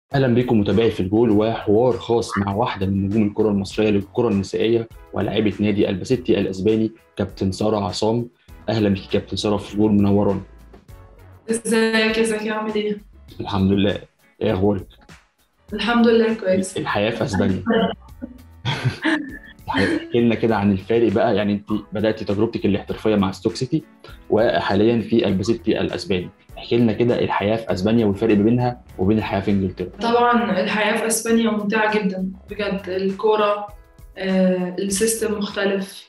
اهلا بكم متابعي في الجول وحوار خاص مع واحده من نجوم الكره المصريه للكره النسائيه ولاعيبه نادي الباسيتي الاسباني كابتن ساره عصام اهلا بك كابتن ساره في الجول منورانا ازيك ازيك يا عامل ايه؟ الحمد لله ايه اخبارك الحمد لله كويس الحياه في اسبانيا احكي لنا كده عن الفارق بقى يعني انت بداتي تجربتك الاحترافيه مع ستوك سيتي وحاليا في الباسيتي الاسباني احكي لنا كده الحياه في اسبانيا والفرق بينها وبين الحياه في انجلترا طبعا الحياة في اسبانيا ممتعة جدا بجد الكورة آه، السيستم مختلف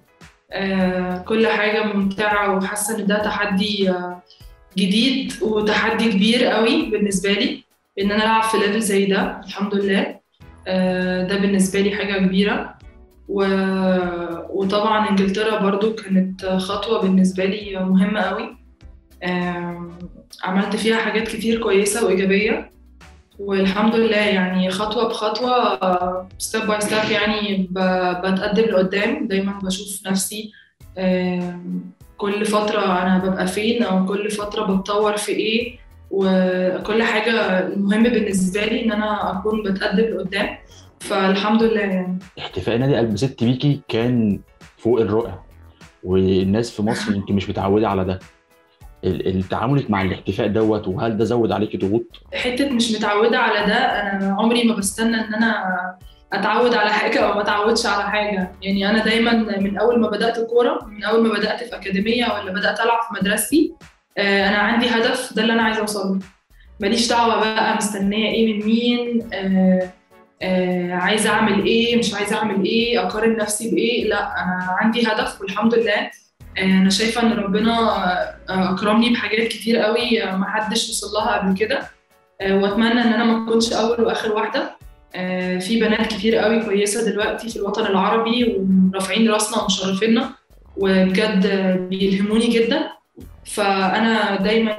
آه، كل حاجة ممتعة وحاسة ان ده تحدي آه، جديد وتحدي كبير قوي بالنسبة لي ان انا العب في ليفل زي ده الحمد لله آه، ده بالنسبة لي حاجة كبيرة و... وطبعا انجلترا برضو كانت خطوة بالنسبة لي مهمة قوي آم، عملت فيها حاجات كتير كويسة وإيجابية والحمد لله يعني خطوة بخطوة ستيب باي ستيب يعني ب- بتقدم لقدام دايما بشوف نفسي آم، كل فترة أنا ببقى فين أو كل فترة بتطور في إيه وكل حاجة المهم بالنسبة لي إن أنا أكون بتقدم لقدام فالحمد لله يعني احتفاء نادي الباسيتي بيكي كان فوق الرائع والناس في مصر يمكن مش متعوده على ده ال- ال- تعاملك مع الاحتفاء دوت وهل ده زود عليكي ضغوط حتة مش متعودة على ده أنا عمري ما بستنى إن أنا أتعود على حاجة أو ما أتعودش على حاجة يعني أنا دايما من أول ما بدأت كورة من أول ما بدأت في أكاديمية ولا بدأت ألعب في مدرستي آه، أنا عندي هدف ده اللي أنا عايزة أوصل له ماليش دعوة بقى مستنية إيه من مين آه، آه، عايزة أعمل إيه مش عايزة أعمل إيه أقارن نفسي بإيه لا أنا عندي هدف والحمد لله آه، أنا شايفة إن ربنا آه، أكرمني بحاجات كتير قوي آه، محدش وصل لها قبل كده آه، واتمنى ان انا ما اكونش اول واخر واحده آه، في بنات كتير قوي كويسه دلوقتي في الوطن العربي ورافعين راسنا ومشرفينا وبجد آه، بيلهموني جدا فانا دايما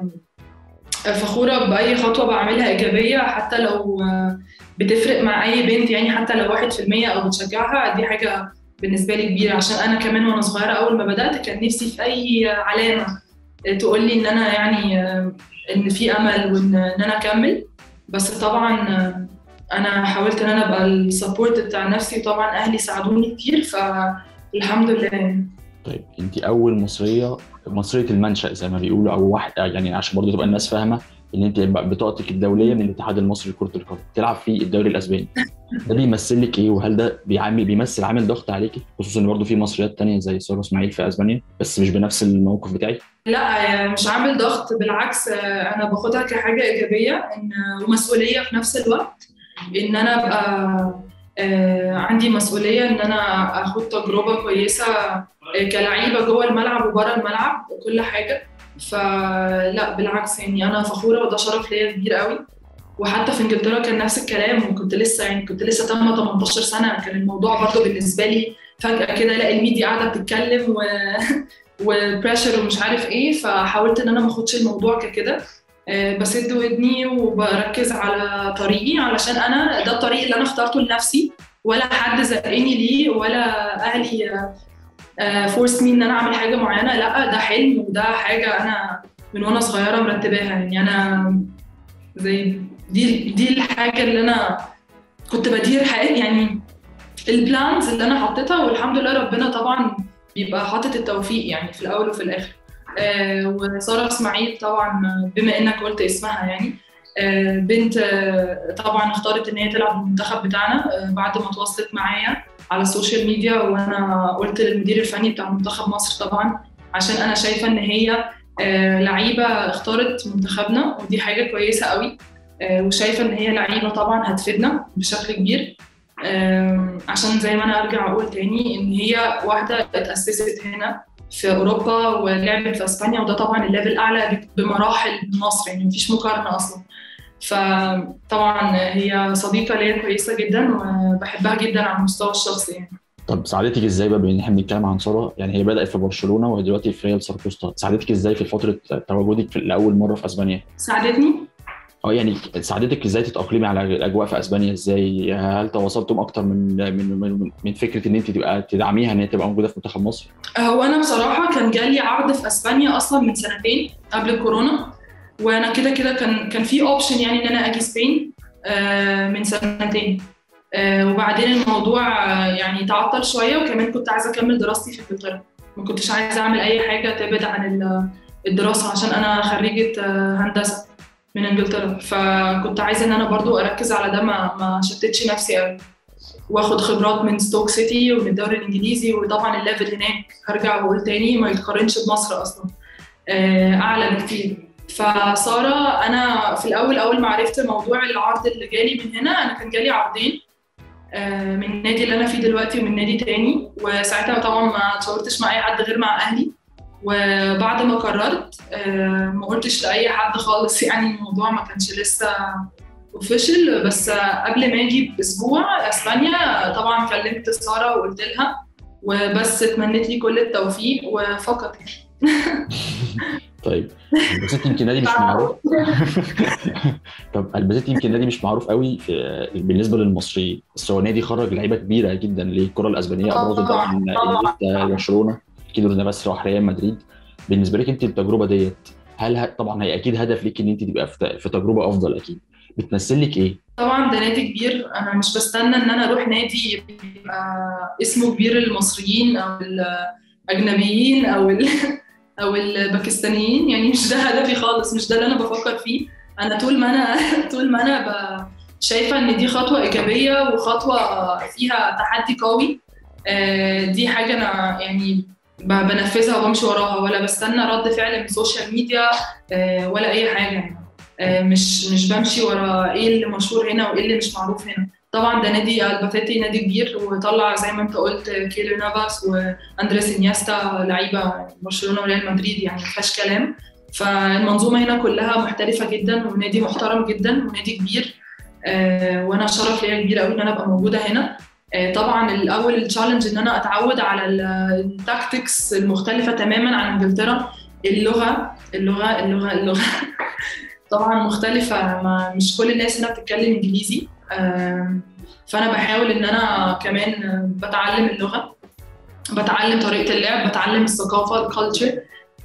آه، فخوره باي خطوه بعملها ايجابيه حتى لو آه، بتفرق مع اي بنت يعني حتى لو واحد في المية او بتشجعها دي حاجه بالنسبه لي كبيره عشان انا كمان وانا صغيره اول ما بدات كان نفسي في اي علامه تقول لي ان انا يعني آه، ان في امل وان ان انا اكمل بس طبعا آه، انا حاولت ان انا ابقى السبورت بتاع نفسي وطبعا اهلي ساعدوني كتير فالحمد لله يعني. طيب انت اول مصريه مصريه المنشا زي ما بيقولوا او واحده يعني عشان برضه تبقى الناس فاهمه ان انت بطاقتك الدوليه من الاتحاد المصري لكره القدم تلعب في الدوري الاسباني ده بيمثل لك ايه وهل ده بيعمل بيمثل عامل ضغط عليكي خصوصا ان برضه في مصريات تانية زي ساره اسماعيل في اسبانيا بس مش بنفس الموقف بتاعي لا آه، مش عامل ضغط بالعكس آه، انا باخدها كحاجه ايجابيه ان ومسؤوليه في نفس الوقت ان انا ابقى آه، عندي مسؤوليه ان انا اخد تجربه كويسه آه، كلعيبه جوه الملعب وبره الملعب وكل حاجه فلا بالعكس يعني انا فخوره وده شرف ليا كبير قوي وحتى في انجلترا كان نفس الكلام وكنت لسه يعني كنت لسه تم 18 سنه كان الموضوع برضه بالنسبه لي فجاه كده الاقي الميديا قاعده بتتكلم و وبريشر ومش عارف ايه فحاولت ان انا ما اخدش الموضوع ككده آه، بسد ودني وبركز على طريقي علشان انا ده الطريق اللي انا اخترته لنفسي ولا حد زقني ليه ولا اهلي فورس مي ان انا اعمل حاجه معينه لا ده حلم وده حاجه انا من وانا صغيره مرتباها يعني انا زي دي دي الحاجه اللي انا كنت بدير حياتي يعني البلانز اللي انا حطيتها والحمد لله ربنا طبعا بيبقى حاطط التوفيق يعني في الاول وفي الاخر آه وساره اسماعيل طبعا بما انك قلت اسمها يعني آه بنت آه طبعا اختارت ان هي تلعب المنتخب بتاعنا آه بعد ما تواصلت معايا على السوشيال ميديا وانا قلت للمدير الفني بتاع منتخب مصر طبعا عشان انا شايفه ان هي آه لعيبه اختارت منتخبنا ودي حاجه كويسه قوي آه وشايفه ان هي لعيبه طبعا هتفيدنا بشكل كبير آم، عشان زي ما انا ارجع اقول تاني ان هي واحده اتاسست هنا في اوروبا ولعبت في اسبانيا وده طبعا الليفل اعلى بمراحل من مصر يعني مفيش مقارنه اصلا فطبعا هي صديقه ليا كويسه جدا وبحبها جدا على المستوى الشخصي يعني طب ساعدتك ازاي بقى بان احنا بنتكلم عن ساره يعني هي بدات في برشلونه وهي دلوقتي في ريال ساركوستا ساعدتك ازاي في فتره تواجدك في لاول مره في اسبانيا ساعدتني اه يعني ساعدتك ازاي تتاقلمي على الاجواء في اسبانيا ازاي هل تواصلتم اكتر من من من, من فكره ان انت تبقى تدعميها ان هي تبقى موجوده في منتخب مصر هو انا بصراحه كان جالي عرض في اسبانيا اصلا من سنتين قبل الكورونا وانا كده كده كان كان في اوبشن يعني ان انا اجي سبين آه، من سنتين آه، وبعدين الموضوع آه، يعني تعطل شويه وكمان كنت عايزه اكمل دراستي في انجلترا ما كنتش عايزه اعمل اي حاجه تبعد عن ال- الدراسه عشان انا خريجه آه، هندسه من انجلترا فكنت عايزه ان انا برضو اركز على ده ما ما شتتش نفسي قوي واخد خبرات من ستوك سيتي ومن الدوري الانجليزي وطبعا الليفل هناك هرجع واقول تاني ما يتقارنش بمصر اصلا آه، اعلى بكتير فساره انا في الاول اول ما عرفت موضوع العرض اللي جالي من هنا انا كان جالي عرضين آه، من النادي اللي انا فيه دلوقتي ومن نادي تاني وساعتها طبعا ما اتشاورتش مع اي حد غير مع اهلي وبعد ما قررت آه، ما قلتش لاي حد خالص يعني الموضوع ما كانش لسه اوفيشال بس قبل ما اجي باسبوع اسبانيا طبعا كلمت ساره وقلت لها وبس اتمنيت لي كل التوفيق وفقط طيب البازيت يمكن نادي مش معروف طب البازيت يمكن نادي مش معروف قوي في بالنسبه للمصريين بس هو نادي خرج لعيبه كبيره جدا للكره الاسبانيه ابرزهم طبعا إنيستا، برشلونه كيلو نافاس راح ريال مدريد بالنسبه لك انت التجربه ديت هل ه... طبعا هي اكيد هدف ليك ان انت تبقى في في تجربه افضل اكيد بتمثل لك ايه؟ طبعا ده نادي كبير انا مش بستنى ان انا اروح نادي يبقى اسمه كبير المصريين او الاجنبيين او ال... او الباكستانيين يعني مش ده هدفي خالص مش ده اللي انا بفكر فيه انا طول ما انا طول ما انا ب... شايفه ان دي خطوه ايجابيه وخطوه فيها تحدي قوي آه، دي حاجه انا يعني ب- بنفذها وبمشي وراها ولا بستنى رد فعل من السوشيال ميديا آه، ولا اي حاجه يعني آه، مش مش بمشي ورا ايه اللي مشهور هنا وايه اللي مش معروف هنا طبعا ده نادي الباتيتي نادي كبير وطلع زي ما انت قلت كيلو نافاس واندريس انيستا لعيبه برشلونه وريال مدريد يعني ما فيهاش كلام فالمنظومه هنا كلها محترفه جدا ونادي محترم جدا ونادي كبير آه، وانا شرف ليا كبير قوي ان انا ابقى موجوده هنا آه، طبعا الاول التشالنج ان انا اتعود على ال- التاكتكس المختلفه تماما عن انجلترا اللغه اللغه اللغه اللغه طبعا مختلفه ما مش كل الناس هنا بتتكلم انجليزي آم، فانا بحاول ان انا كمان بتعلم اللغه بتعلم طريقه اللعب بتعلم الثقافه الكالتشر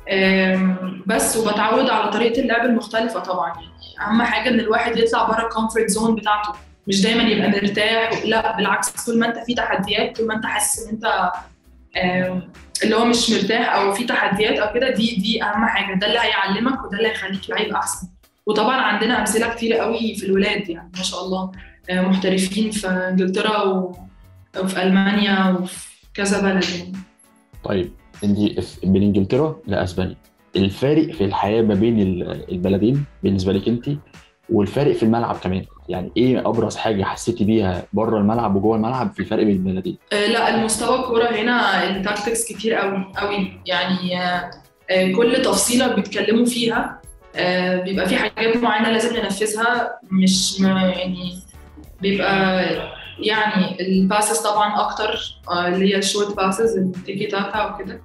بس وبتعود على طريقه اللعب المختلفه طبعا يعني اهم حاجه ان الواحد يطلع بره الكومفورت زون بتاعته مش دايما يبقى مرتاح لا بالعكس طول ما انت في تحديات طول ما انت حاسس ان انت آم، اللي هو مش مرتاح او في تحديات او كده دي دي اهم حاجه ده اللي هيعلمك وده اللي هيخليك لعيب احسن وطبعا عندنا امثله كتير قوي في الولاد يعني ما شاء الله آه، محترفين في انجلترا و- وفي المانيا وفي كذا بلد يعني طيب انت في- من انجلترا لاسبانيا الفارق في الحياه ما بين ال- البلدين بالنسبه لك انت والفارق في الملعب كمان يعني ايه ابرز حاجه حسيتي بيها بره الملعب وجوه الملعب في الفرق بين البلدين آه، لا المستوى الكوره هنا التاكتكس كتير قوي قوي يعني آه، آه، كل تفصيله بيتكلموا فيها آه، بيبقى في حاجات معينه لازم ننفذها مش م- يعني بيبقى يعني الباسز طبعا اكتر آه، اللي هي الشورت باسز التيكي تاكا وكده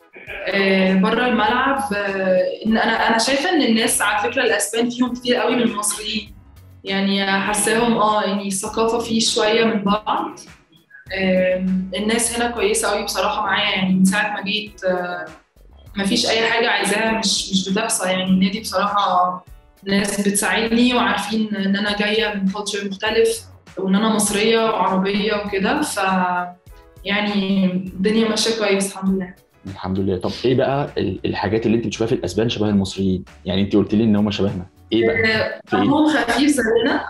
بره الملعب آه، ان انا انا شايفه ان الناس على فكره الاسبان فيهم كتير قوي من المصريين يعني حاساهم اه يعني الثقافه فيه شويه من بعض آم، الناس هنا كويسه قوي بصراحه معايا يعني من ساعه ما جيت آه، مفيش اي حاجه عايزاها مش مش بتحصل يعني النادي بصراحه ناس بتساعدني وعارفين ان انا جايه من كلتشر مختلف وان انا مصريه وعربيه وكده ف يعني الدنيا ماشيه كويس الحمد لله الحمد لله طب ايه بقى ال- الحاجات اللي انت بتشوفها في الاسبان شبه المصريين يعني انت قلت لي ان هم شبهنا ايه بقى في ايه دمهم خفيف زينا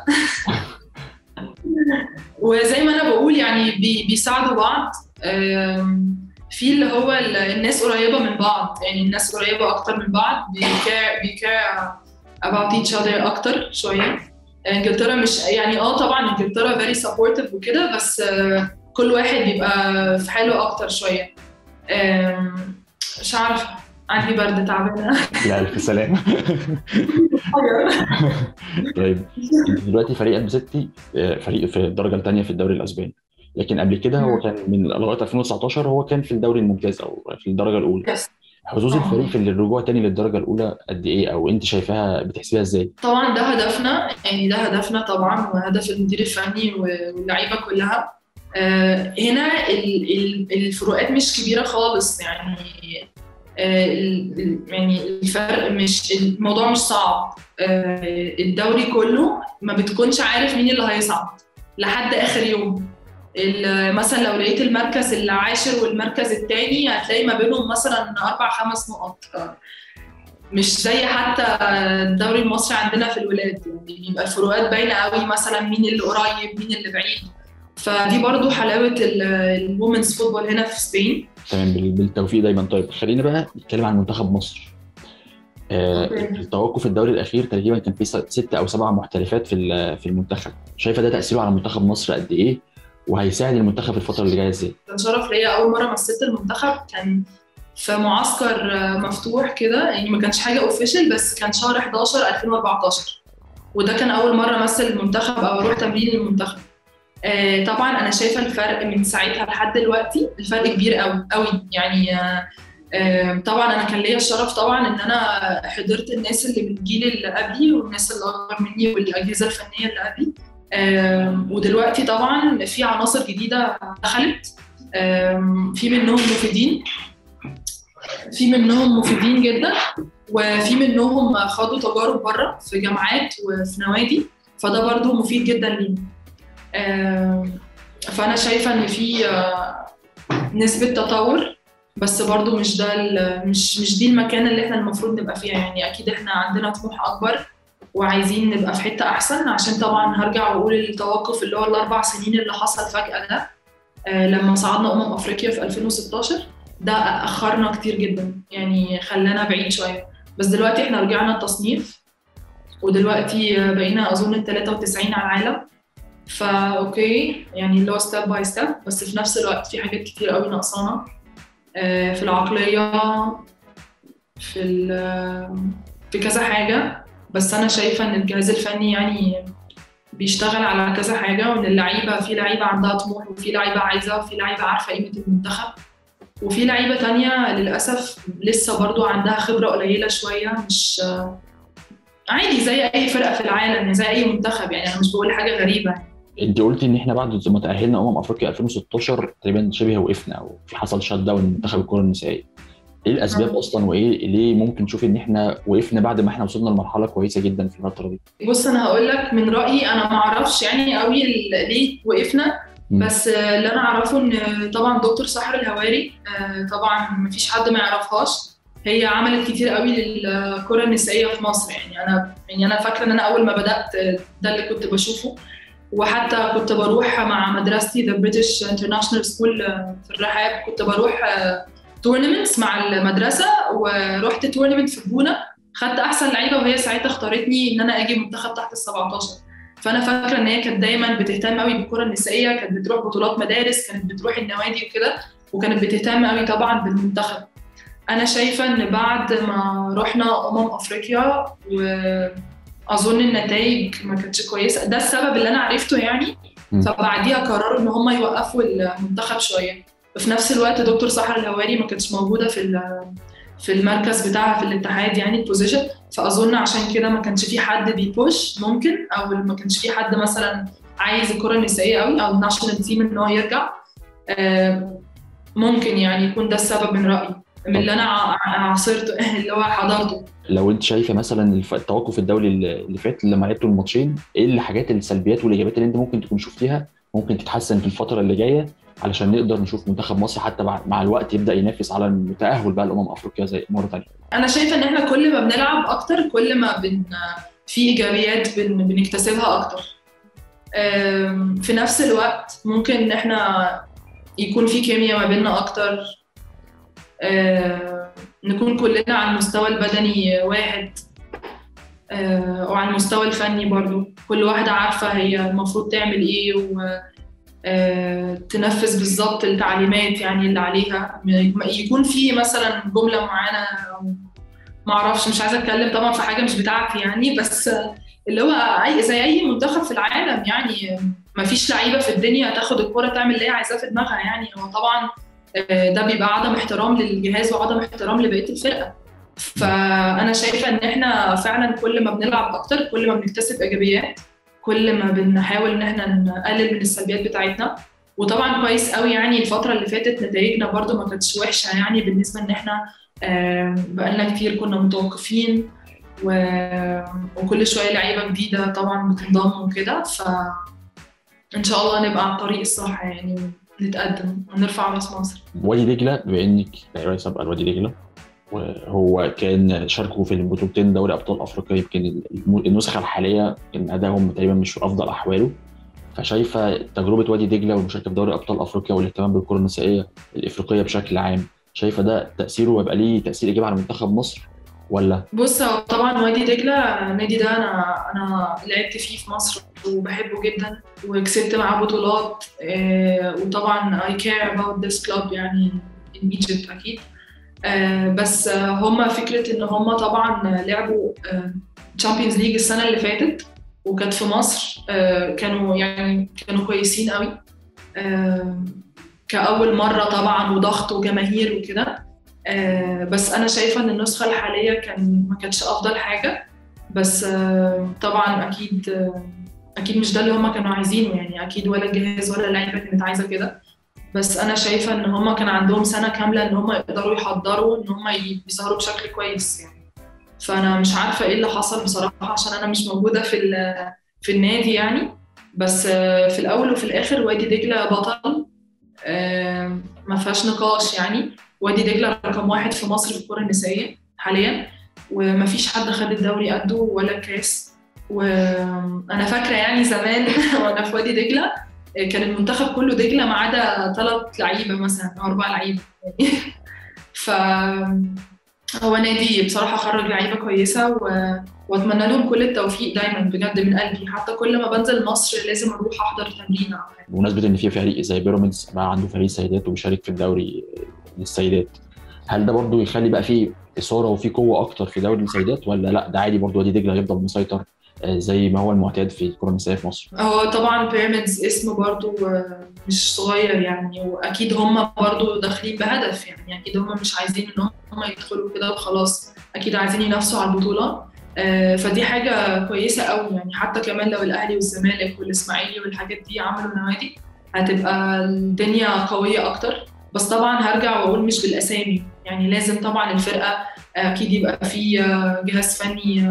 وزي ما انا بقول يعني بي بيساعدوا بعض آم، في اللي هو ال- الناس قريبه من بعض يعني الناس قريبه اكتر من بعض بيكار بيكار about each other اكتر شويه انجلترا مش يعني اه طبعا انجلترا very supportive وكده بس آه، كل واحد بيبقى في حاله اكتر شويه آم، مش عارفه عندي برد تعبانه لا الف سلامه طيب انت دلوقتي فريق البستي فريق في الدرجه الثانيه في الدوري الاسباني لكن قبل كده هو مم. كان من لغايه 2019 هو كان في الدوري الممتاز او في الدرجه الاولى يس. حظوظ آه. الفريق في الرجوع تاني للدرجه الاولى قد ايه او انت شايفاها بتحسبيها ازاي؟ طبعا ده هدفنا يعني ده هدفنا طبعا وهدف المدير الفني واللعيبه كلها آه، هنا ال- ال- الفروقات مش كبيره خالص يعني يعني الفرق مش الموضوع مش صعب الدوري كله ما بتكونش عارف مين اللي هيصعد لحد اخر يوم مثلا لو لقيت المركز العاشر والمركز الثاني هتلاقي ما بينهم مثلا اربع خمس نقط مش زي حتى الدوري المصري عندنا في الولاد يعني بيبقى الفروقات باينه قوي مثلا مين اللي قريب مين اللي بعيد فدي برضو حلاوه الومنز فوتبول هنا في سبين تمام بالتوفيق دايما طيب خلينا بقى نتكلم عن منتخب مصر آه التوقف الدوري الاخير تقريبا كان في ست او سبع محترفات في في المنتخب شايفه ده تاثيره على منتخب مصر قد ايه وهيساعد المنتخب الفتره اللي جايه ازاي كان شرف ليا اول مره مثلت المنتخب كان في معسكر مفتوح كده يعني ما كانش حاجه اوفيشال بس كان شهر 11 2014 وده كان اول مره امثل المنتخب او اروح تمرين المنتخب آه طبعا انا شايفه الفرق من ساعتها لحد دلوقتي الفرق كبير قوي قوي يعني آه آه طبعا انا كان ليا الشرف طبعا ان انا حضرت الناس اللي من الجيل اللي قبلي والناس اللي اكبر مني والاجهزه الفنيه اللي قبلي ودلوقتي طبعا في عناصر جديده دخلت في منهم مفيدين في منهم مفيدين جدا وفي منهم خدوا تجارب بره في جامعات وفي نوادي فده برضو مفيد جدا لينا فانا شايفه ان في نسبه تطور بس برضو مش ده مش مش دي المكان اللي احنا المفروض نبقى فيها يعني اكيد احنا عندنا طموح اكبر وعايزين نبقى في حته احسن عشان طبعا هرجع واقول التوقف اللي هو الاربع سنين اللي حصل فجاه ده لما صعدنا امم افريقيا في 2016 ده اخرنا كتير جدا يعني خلانا بعيد شويه بس دلوقتي احنا رجعنا التصنيف ودلوقتي بقينا اظن ال 93 على العالم فا اوكي يعني اللي هو ستيب باي ستيب بس في نفس الوقت في حاجات كتير قوي ناقصانا في العقليه في في كذا حاجه بس انا شايفه ان الجهاز الفني يعني بيشتغل على كذا حاجه وان اللعيبه في لعيبه عندها طموح وفي لعيبه عايزه وفي لعيبه عارفه قيمه المنتخب وفي لعيبه تانية للاسف لسه برضو عندها خبره قليله شويه مش عادي زي اي فرقه في العالم زي اي منتخب يعني انا مش بقول حاجه غريبه انت قلتي ان احنا بعد ما تاهلنا امم افريقيا 2016 تقريبا شبه وقفنا او في حصل شات داون منتخب الكره النسائيه ايه الاسباب أه. اصلا وايه ليه ممكن نشوف ان احنا وقفنا بعد ما احنا وصلنا لمرحله كويسه جدا في الفتره دي بص انا هقول لك من رايي انا ما اعرفش يعني قوي ليه وقفنا بس اللي انا اعرفه ان طبعا دكتور سحر الهواري طبعا ما فيش حد ما يعرفهاش هي عملت كتير قوي للكره النسائيه في مصر يعني انا يعني انا فاكره ان انا اول ما بدات ده اللي كنت بشوفه وحتى كنت بروح مع مدرستي ذا بريتش انترناشونال سكول في الرحاب كنت بروح تورنمنتس مع المدرسه ورحت تورنمنت في الجونه خدت احسن لعيبه وهي ساعتها اختارتني ان انا اجي منتخب تحت ال 17 فانا فاكره ان هي كانت دايما بتهتم قوي بالكره النسائيه كانت بتروح بطولات مدارس كانت بتروح النوادي وكده وكانت بتهتم قوي طبعا بالمنتخب انا شايفه ان بعد ما رحنا امم افريقيا واظن النتائج ما كانتش كويسه ده السبب اللي انا عرفته يعني فبعديها قرروا ان هم يوقفوا المنتخب شويه وفي نفس الوقت دكتور سحر الهواري ما كانتش موجوده في في المركز بتاعها في الاتحاد يعني البوزيشن فاظن عشان كده ما كانش في حد بيبوش ممكن او ما كانش في حد مثلا عايز الكره النسائيه قوي او الناشونال تيم ان هو يرجع ممكن يعني يكون ده السبب من رايي من اللي انا عاصرته اللي هو حضرته لو انت شايفه مثلا التوقف الدولي اللي فات لما لعبتوا الماتشين ايه الحاجات السلبيات والايجابيات اللي انت ممكن تكون شفتيها ممكن تتحسن في الفتره اللي جايه علشان نقدر نشوف منتخب مصر حتى مع الوقت يبدا ينافس على التاهل بقى لامم افريقيا زي مره ثانيه انا شايفه ان احنا كل ما بنلعب اكتر كل ما بن في ايجابيات بن... بنكتسبها اكتر في نفس الوقت ممكن ان احنا يكون في كيمياء ما بيننا اكتر نكون كلنا على المستوى البدني واحد وعلى المستوى الفني برضو كل واحدة عارفة هي المفروض تعمل ايه و تنفذ بالظبط التعليمات يعني اللي عليها يكون في مثلا جملة معينة ما اعرفش مش عايزة اتكلم طبعا في حاجة مش بتاعتي يعني بس اللي هو أي زي اي منتخب في العالم يعني ما فيش لعيبة في الدنيا تاخد الكرة تعمل اللي هي عايزاه في دماغها يعني هو طبعا ده بيبقى عدم احترام للجهاز وعدم احترام لبقيه الفرقه فانا شايفه ان احنا فعلا كل ما بنلعب اكتر كل ما بنكتسب ايجابيات كل ما بنحاول ان احنا نقلل من السلبيات بتاعتنا وطبعا كويس قوي يعني الفتره اللي فاتت نتائجنا برده ما كانتش وحشه يعني بالنسبه ان احنا بقالنا كتير كنا متوقفين و... وكل شويه لعيبه جديده طبعا بتنضم وكده ف ان شاء الله نبقى على الطريق الصح يعني نتقدم ونرفع راس مصر وادي دجله بما انك لعيبه سابقه لوادي دجله وهو كان شاركوا في البطولتين دوري ابطال افريقيا يمكن النسخه الحاليه كان ادائهم تقريبا مش في افضل احواله فشايفه تجربه وادي دجله والمشاركه في دوري ابطال افريقيا والاهتمام بالكره النسائيه الافريقيه بشكل عام شايفه ده تاثيره هيبقى ليه تاثير ايجابي على منتخب مصر ولا بص طبعا وادي دجله النادي ده انا انا لعبت فيه في مصر وبحبه جدا وكسبت معاه بطولات وطبعا اي كير اباوت ذس كلوب يعني ان ايجيبت اكيد بس هم فكره ان هم طبعا لعبوا تشامبيونز ليج السنه اللي فاتت وكانت في مصر كانوا يعني كانوا كويسين قوي كأول مرة طبعا وضغط وجماهير وكده بس أنا شايفة إن النسخة الحالية كان ما كانتش أفضل حاجة بس طبعا أكيد أكيد مش ده اللي هما كانوا عايزينه يعني أكيد ولا الجهاز ولا اللعيبة كانت عايزة كده بس أنا شايفة إن هما كان عندهم سنة كاملة إن هما يقدروا يحضروا إن هما يظهروا بشكل كويس يعني فأنا مش عارفة إيه اللي حصل بصراحة عشان أنا مش موجودة في في النادي يعني بس في الأول وفي الآخر وادي دجلة بطل ما فيهاش نقاش يعني وادي دجله رقم واحد في مصر في الكره النسائيه حاليا وما فيش حد خد الدوري قده ولا الكاس وانا فاكره يعني زمان وانا في وادي دجله كان المنتخب كله دجله ما عدا ثلاث لعيبه مثلا او اربع لعيبه ف هو نادي بصراحه خرج لعيبه كويسه و... واتمنى لهم كل التوفيق دايما بجد من قلبي حتى كل ما بنزل مصر لازم اروح احضر تمرين او حاجه بمناسبه ان في فريق زي بيراميدز بقى عنده فريق سيدات وبيشارك في الدوري للسيدات هل ده برضو يخلي بقى فيه اثاره وفي قوه اكتر في دوري السيدات ولا لا ده عادي برضو وادي دجله هيفضل مسيطر زي ما هو المعتاد في الكره النسائيه في مصر هو طبعا بيراميدز اسم برضو مش صغير يعني واكيد هم برضو داخلين بهدف يعني اكيد هم مش عايزين ان هم يدخلوا كده وخلاص اكيد عايزين ينافسوا على البطوله فدي حاجه كويسه قوي يعني حتى كمان لو الاهلي والزمالك والاسماعيلي والحاجات دي عملوا نوادي هتبقى الدنيا قويه اكتر بس طبعا هرجع واقول مش بالاسامي يعني لازم طبعا الفرقه اكيد يبقى في جهاز فني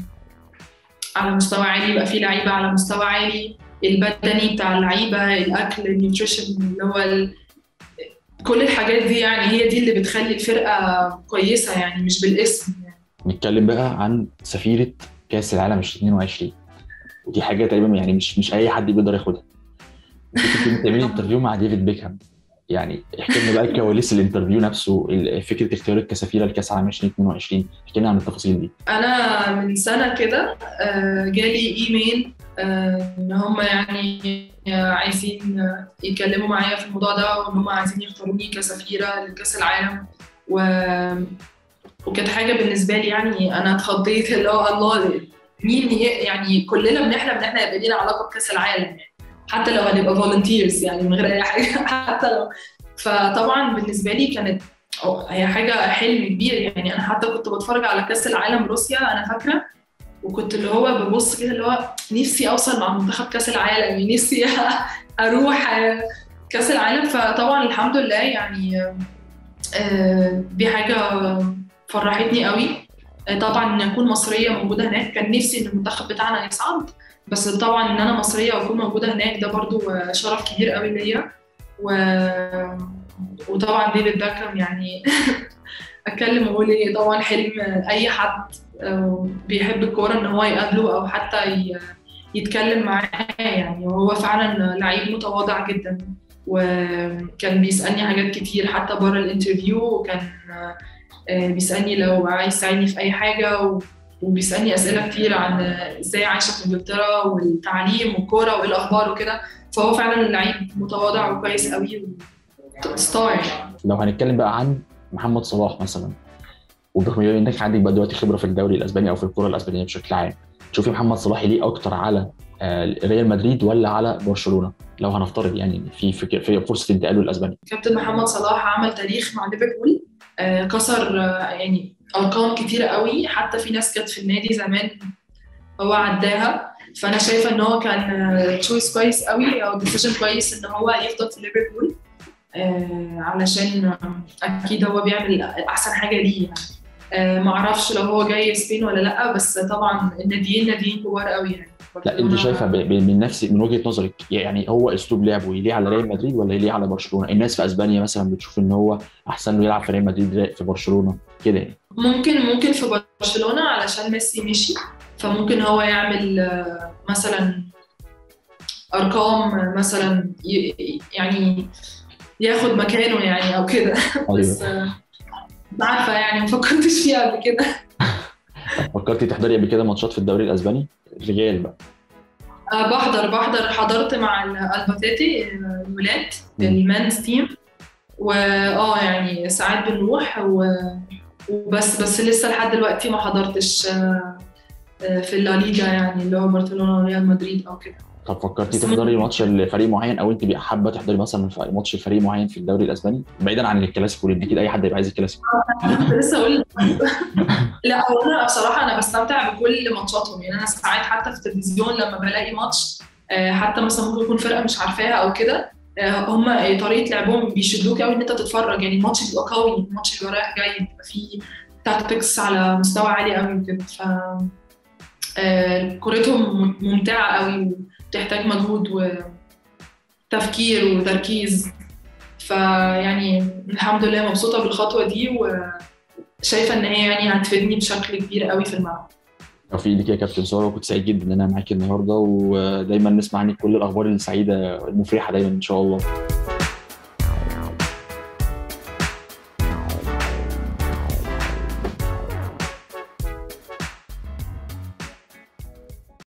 على مستوى عالي يبقى في لعيبه على مستوى عالي البدني بتاع اللعيبه الاكل النيوتريشن اللي هو ال... كل الحاجات دي يعني هي دي اللي بتخلي الفرقه كويسه يعني مش بالاسم يعني. نتكلم بقى عن سفيره كاس العالم 2022 ودي حاجه تقريبا يعني مش مش اي حد بيقدر ياخدها كنت بتعملي انترفيو مع ديفيد بيكهام يعني احكي لنا بقى كواليس الانترفيو نفسه فكره اختيارك كسفيره لكاس العالم 2022 احكي لنا عن التفاصيل دي انا من سنه كده جالي ايميل ان هم يعني عايزين يتكلموا معايا في الموضوع ده وان هم عايزين يختاروني كسفيره لكاس العالم و وكانت حاجه بالنسبه لي يعني انا اتخضيت اللي هو الله مين يعني كلنا بنحلم ان احنا يبقى لينا علاقه بكاس العالم يعني حتى لو هنبقى فولنتيرز يعني من غير اي حاجه حتى لو فطبعا بالنسبه لي كانت هي حاجه حلم كبير يعني انا حتى كنت بتفرج على كاس العالم روسيا انا فاكره وكنت اللي هو ببص كده اللي هو نفسي اوصل مع منتخب كاس العالم يعني نفسي اروح كاس العالم فطبعا الحمد لله يعني دي حاجه فرحتني قوي طبعا ان اكون مصريه موجوده هناك كان نفسي ان المنتخب بتاعنا يصعد بس طبعا ان انا مصريه واكون موجوده هناك ده برضو شرف كبير قوي ليا و... وطبعا ديفيد باكام يعني اتكلم واقول ايه طبعا حلم اي حد بيحب الكوره ان هو يقابله او حتى يتكلم معاه يعني وهو فعلا لعيب متواضع جدا وكان بيسالني حاجات كتير حتى بره الانترفيو وكان بيسالني لو عايز يساعدني في اي حاجه وبيسالني اسئله كتير عن ازاي عايشه في انجلترا والتعليم والكوره وايه الاخبار وكده فهو فعلا لعيب متواضع وكويس قوي ستار لو هنتكلم بقى عن محمد صلاح مثلا وبرغم انك عندك بقى دلوقتي خبره في الدوري الاسباني او في الكره الاسبانيه بشكل عام تشوفي محمد صلاح ليه اكتر على ريال مدريد ولا على برشلونه لو هنفترض يعني في في فرصه انتقاله لاسبانيا كابتن محمد صلاح عمل تاريخ مع ليفربول كسر يعني ارقام كتيره قوي حتى في ناس كانت في النادي زمان هو عداها فانا شايفه ان هو كان تشويس كويس قوي او ديسيجن كويس ان هو يفضل في ليفربول آه، علشان اكيد هو بيعمل احسن حاجه ليه يعني آه، معرفش لو هو جاي سبين ولا لا بس طبعا الناديين ناديين كبار قوي يعني لا انت شايفه ب- ب- من نفس من وجهه نظرك يعني هو اسلوب لعبه يليق على ريال مدريد ولا يليق على برشلونه؟ الناس في اسبانيا مثلا بتشوف ان هو احسن له يلعب في ريال مدريد في برشلونه كده يعني ممكن ممكن في برشلونه علشان ميسي مشي فممكن هو يعمل آه، مثلا ارقام مثلا ي- يعني ياخد مكانه يعني او كده بس ايوه آه، مش عارفه يعني ما فكرتش فيها قبل كده فكرتي تحضري قبل كده ماتشات في الدوري الاسباني؟ ريال بقى آه، بحضر بحضر حضرت مع ال- الباتاتي آه، الولاد مم. المانز تيم واه يعني ساعات بنروح و- وبس بس لسه لحد دلوقتي ما حضرتش آه، آه، في الليجا يعني اللي هو برشلونه وريال مدريد او كده طب فكرتي بس تحضري ممكن. ماتش لفريق معين او انت حابه تحضري مثلا ف- ماتش لفريق معين في الدوري الاسباني بعيدا عن الكلاسيكو لان اكيد اي حد هيبقى عايز الكلاسيكو كنت لسه اقول لا هو انا بصراحه انا بستمتع بكل ماتشاتهم يعني انا ساعات حتى في التلفزيون لما بلاقي ماتش آه، حتى مثلا ممكن يكون فرقه مش عارفاها او كده آه، هم طريقه لعبهم بيشدوك قوي ان انت تتفرج يعني الماتش بيبقى قوي الماتش بيبقى رايح جاي بيبقى فيه تاكتكس على مستوى عالي قوي وكده ف آه، كورتهم ممتعه قوي وبتحتاج مجهود وتفكير وتركيز فيعني الحمد لله مبسوطه بالخطوه دي وشايفه ان هي يعني هتفيدني بشكل كبير قوي في الملعب توفيق ليك يا كابتن ساره وكنت سعيد جدا ان انا معاكي النهارده ودايما نسمع عنك كل الاخبار السعيده المفرحه دايما ان شاء الله